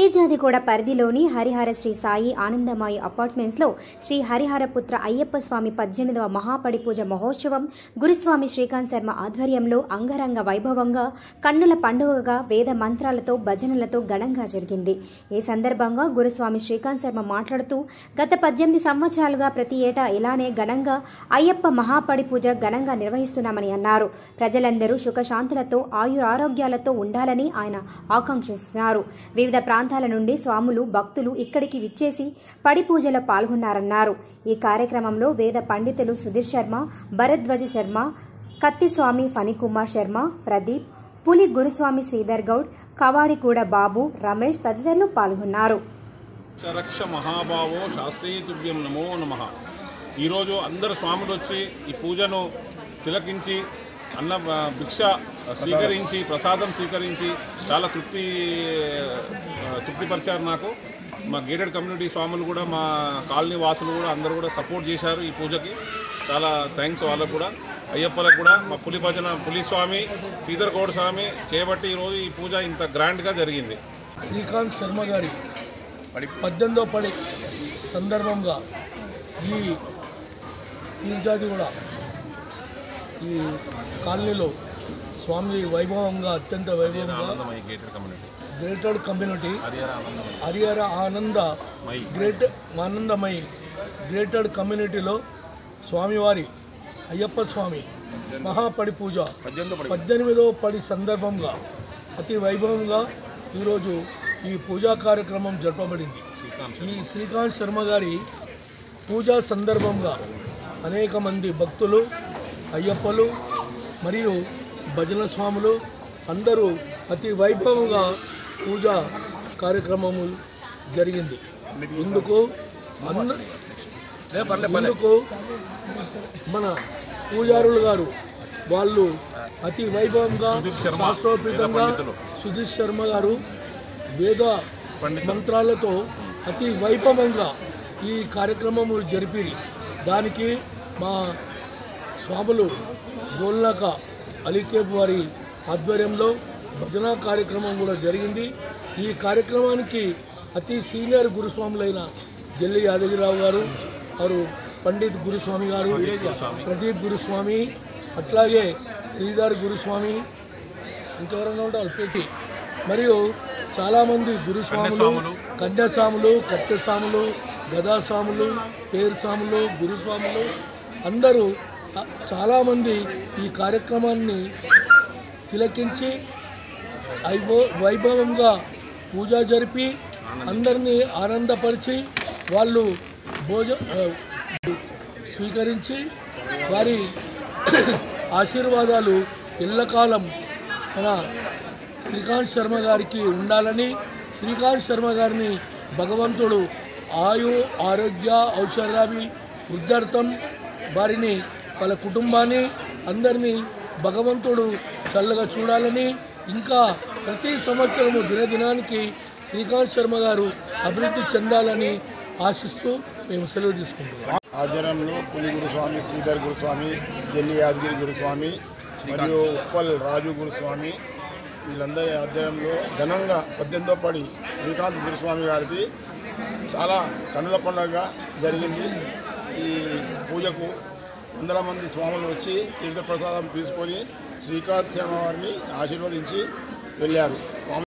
కీర్జాదిగూడ పరిధిలోని హరిహర శ్రీ సాయి ఆనందమాయి అపార్ట్మెంట్స్ లో శ్రీ హరిహరపుత్ర అయ్యప్ప స్వామి పద్దెనిమిదవ మహాపడి పూజ మహోత్సవం గురుస్వామి శ్రీకాంత్ శర్మ ఆధ్వర్యంలో అంగరంగ వైభవంగా కన్నుల పండుగగా వేద మంత్రాలతో భజనలతో ఘనంగా జరిగింది ఈ సందర్భంగా గురుస్వామి శ్రీకాంత్ శర్మ మాట్లాడుతూ గత పద్దెనిమిది సంవత్సరాలుగా ప్రతి ఏటా ఇలానే ఘనంగా అయ్యప్ప మహాపడి పూజ ఘనంగా నిర్వహిస్తున్నామని అన్నారు ప్రజలందరూ సుఖశాంతులతో ఆయురారోగ్యాలతో ఉండాలని ఆయన ఆకాంక్షిస్తున్నారు వివిధ ప్రాంతాల నుండి స్వాములు భక్తులు ఇక్కడికి విచ్చేసి పడి పూజలో పాల్గొన్నారన్నారు ఈ కార్యక్రమంలో వేద పండితులు సుధీర్ శర్మ భరద్వాజ శర్మ కత్తిస్వామి ఫణికుమార్ శర్మ ప్రదీప్ పులి గురుస్వామి శ్రీధర్ గౌడ్ కవాడిగూడ బాబు రమేష్ తదితరులు పాల్గొన్నారు రక్ష మహాభావో శాస్త్రీ తుభ్యం నమో నమ ఈరోజు అందరు స్వాములు వచ్చి ఈ పూజను తిలకించి అన్న ఆ, భిక్ష స్వీకరించి ప్రసాదం స్వీకరించి చాలా తృప్తి ఆ, తృప్తిపరిచారు నాకు మా గేటెడ్ కమ్యూనిటీ స్వాములు కూడా మా కాలనీ వాసులు కూడా అందరూ కూడా సపోర్ట్ చేశారు ఈ పూజకి చాలా థ్యాంక్స్ వాళ్ళకు కూడా అయ్యప్పలకు కూడా మా పులి భజన పులి స్వామి శ్రీధర్ గౌడ్ స్వామి చేయబట్టి ఈరోజు ఈ పూజ ఇంత గ్రాండ్గా జరిగింది శ్రీకాంత్ శర్మ గారి పద్దెనిమిదో పడి సందర్భంగా ఈ తీర్థాది కూడా ఈ కాలనీలో స్వామి వైభవంగా అత్యంత వైభవంగా Anandamayya gated community gated community Harihara Anandamayya Harihara Ananda Mai. Great ఆనందమై grated కమ్యూనిటీలో స్వామివారి అయ్యప్ప స్వామి మహాపడి పూజ పద్దెనిమిదో పడి సందర్భంగా అతి వైభవంగా ఈరోజు ఈ పూజా కార్యక్రమం జరపబడింది ఈ శ్రీకాంత్ శర్మ గారి పూజా సందర్భంగా అనేక మంది భక్తులు అయ్యప్పలు మరియు భజన స్వాములు అందరూ అతి వైభవంగా పూజా కార్యక్రమము జరిగింది ఇందుకు అన్న ఇందుకు మన పూజారులు గారు వాళ్ళు అతి వైభవంగా సుధీర్ శర్మ, శాస్త్రోపేతంగా వేద పండితులు. సుధీర్ శర్మ గారు వేద పండితులు. మంత్రాలతో అతి వైభవంగా ఈ కార్యక్రమము జరిపిరి దానికి మా స్వాములు గోల్నాక అలీకేబ్ వారి ఆధ్వర్యంలో భజన కార్యక్రమం కూడా జరిగింది ఈ కార్యక్రమానికి అతి సీనియర్ గురుస్వాములైన జల్లి యాదగిరిరావు గారు వారు పండిత్ గురుస్వామి గారు ప్రదీప్ గురుస్వామి అట్లాగే శ్రీధర్ గురుస్వామి ఇంకెవరైనా ఉంటారు పెట్టి మరియు చాలామంది గురుస్వాములు కన్యాస్వాములు కత్యస్వాములు గదాస్వాములు పేరుస్వాములు గురుస్వాములు అందరూ ఆ, చాలామంది ఈ కార్యక్రమాన్ని తిలకించి వైభవ వైభవంగా పూజ జరిపి అందరినీ ఆనందపరిచి వాళ్ళు భోజ ఆ, స్వీకరించి వారి ఆశీర్వాదాలు ఎల్లకాలం మన శ్రీకాంత్ శర్మ గారికి ఉండాలని శ్రీకాంత్ శర్మ గారిని భగవంతుడు ఆయు ఆరోగ్య ఔషధాభి వృద్ధార్థం వారిని వాళ్ళ కుటుంబాన్ని అందరినీ భగవంతుడు చల్లగా చూడాలని ఇంకా ప్రతి సంవత్సరము దినదినానికి శ్రీకాంత్ శర్మ గారు అభివృద్ధి చెందాలని ఆశిస్తూ మేము సెలవు తీసుకుంటున్నాం ఆధ్వర్యంలో పులి గురుస్వామి శ్రీధర్ గురుస్వామి జల్లి యాదగిరి గురుస్వామి మరియు ఉప్పల్ రాజు గురుస్వామి వీళ్ళందరి ఆధ్వర్యంలో ఘనంగా పద్దెనిమిదో పడి శ్రీకాంత్ గురుస్వామి గారిది చాలా కన్నుల పండుగగా జరిగింది ఈ పూజకు వందల మంది స్వాములు వచ్చి తీర్థప్రసాదం తీసుకొని శ్రీకాంత్ శర్మ వారిని ఆశీర్వదించి వెళ్ళారు స్వామి